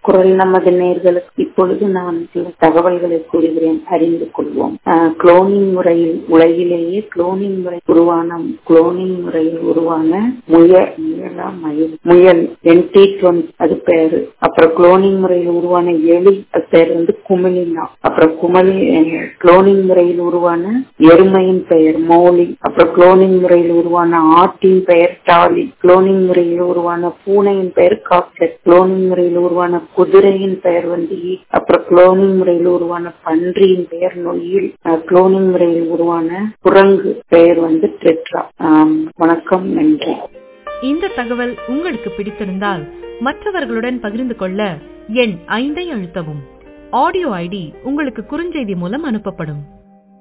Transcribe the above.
குரல் நமது நேர்களுக்கு இப்பொழுது நான் சில தகவல்களை கூறுகிறேன் அறிந்து கொள்வோம் குளோனிங் முறையில் உலகிலேயே குளோனிங் முறை உருவான குளோனிங் முறையில் உருவான முயல் முயலா மயில் முயல் என்டி டுவெண்ட்டி அது பேரு அப்புறம் குளோனிங் முறையில் உருவான எலி அது பேர் வந்து குமிழினா அப்புறம் குமளி குளோனிங் முறையில் உருவான எருமையின் பெயர் மோலி அப்புறம் குளோனிங் முறையில் உருவான ஆட்டின் பெயர் டாலி குளோனிங் முறையில் உருவான பூனையின் பெயர் காக்டெட் குளோனிங் முறையில் உருவான குதிரையின் பெயர் வந்து அப்புறம் குளோனிங் முறையில் உருவான பன்றியின் பெயர் நொய்யில் குளோனிங் முறையில் உருவான குரங்கு பெயர் வந்து டெட்ரா வணக்கம் நன்றி இந்த தகவல் உங்களுக்கு பிடித்திருந்தால் மற்றவர்களுடன் பகிர்ந்து கொள்ள எண் ஐந்தை அழுத்தவும் ஆடியோ ஐடி உங்களுக்கு குறுஞ்செய்தி மூலம் அனுப்பப்படும்